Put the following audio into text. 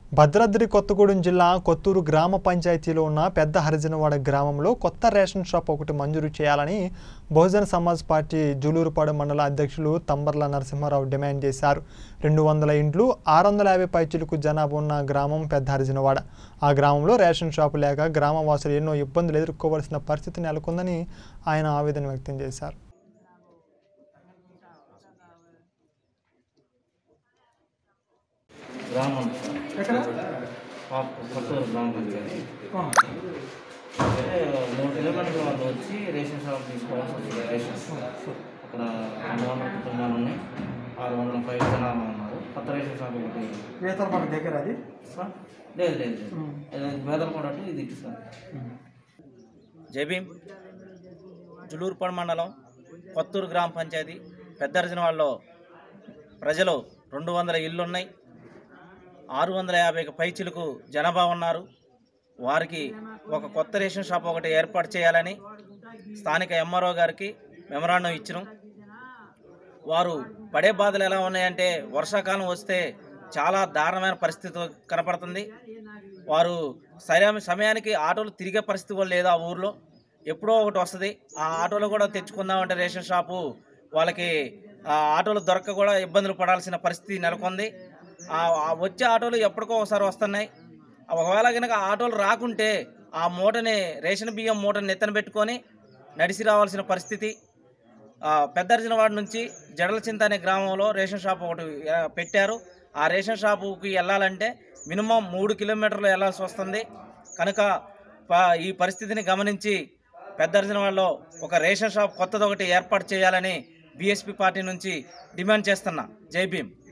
భద్రాద్రి కొత్తగూడెం జిల్లా కొత్తూరు గ్రామ పంచాయతీలో ఉన్న పెద్ద హరిజనవాడ గ్రామంలో కొత్త రేషన్ షాప్ ఒకటి మంజూరు చేయాలని బహుజన సమాజ్ పార్టీ జూలూరుపాడు మండల అధ్యక్షులు తంబర్ల నరసింహారావు డిమాండ్ చేశారు రెండు వందల ఇండ్లు ఆరు వందల యాభై పైచులకు జనాభా ఉన్న గ్రామం పెద్ద హరిజనవాడ ఆ గ్రామంలో రేషన్ షాపు లేక గ్రామవాసులు ఎన్నో ఇబ్బందులు ఎదుర్కోవాల్సిన పరిస్థితి నెలకొందని ఆయన ఆవేదన వ్యక్తం చేశారు గ్రామం ఎక్కడ పాప- కొత్తూరు గ్రామ పంచాయతీ ఆ, అయితే మూడు కిలోమీటర్ల వాళ్ళు వచ్చి రేషన్ షాప్ తీసుకోవాల్సి వస్తుంది రేషన్ అక్కడ రెండు వందల కుటుంబాలు ఉన్నాయి ఆరు వందల పై జనాభా ఉన్నారు కొత్త రేషన్ షాప్ ఒకటి వేతల పక్క దగ్గర అది సార్ లేదు లేదు లేదు ఉమ్. ఇది వేదల కూడా అటు, ఇది ఇటు సార్ జైభీం జులూరుపాడు మండలం కొత్తూరు గ్రామ పంచాయతీ పెద్దర్జనవాడలో ప్రజలు రెండు వందల ఇళ్ళు ఉన్నాయి ఆరు వందల యాభైకి పైచిలకు జనాభా ఉన్నారు వారికి ఒక కొత్త రేషన్ షాప్ ఒకటి ఏర్పాటు చేయాలని స్థానిక ఎంఆర్ఓ గారికి మెమరాండం ఇచ్చినాం వారు పడే బాధలు ఎలా ఉన్నాయంటే వర్షాకాలం వస్తే చాలా దారుణమైన పరిస్థితి కనపడుతుంది వారు సరైన సమయానికి ఆటోలు తిరిగే పరిస్థితి కూడా లేదు ఆ ఊర్లో ఎప్పుడో ఒకటి వస్తుంది ఆ ఆటోలు కూడా తెచ్చుకుందామంటే రేషన్ షాపు వాళ్ళకి ఆ ఆటోలు దొరక్క కూడా ఇబ్బందులు పడాల్సిన పరిస్థితి నెలకొంది ఆ ఆ వచ్చే ఆటోలు ఎప్పటికో ఒకసారి వస్తున్నాయి ఒకవేళ కనుక ఆటోలు రాకుంటే ఆ మూటని రేషన్ బియ్యం మూటని నెత్తన పెట్టుకొని నడిచి రావాల్సిన పరిస్థితి ఆ, పెద్దర్జనవాడ నుంచి జడల చింత అనే గ్రామంలో రేషన్ షాప్ ఒకటి ఆ, పెట్టారు ఆ రేషన్ షాపుకి వెళ్ళాలంటే మినిమం మూడు కిలోమీటర్లు వెళ్ళాల్సి వస్తుంది కనుక ప- ఈ పరిస్థితిని గమనించి పెద్దర్జనవాడలో ఒక రేషన్ షాప్ కొత్తది ఒకటి ఏర్పాటు చేయాలని బీఎస్పీ పార్టీ నుంచి డిమాండ్ చేస్తున్నా జై భీమ్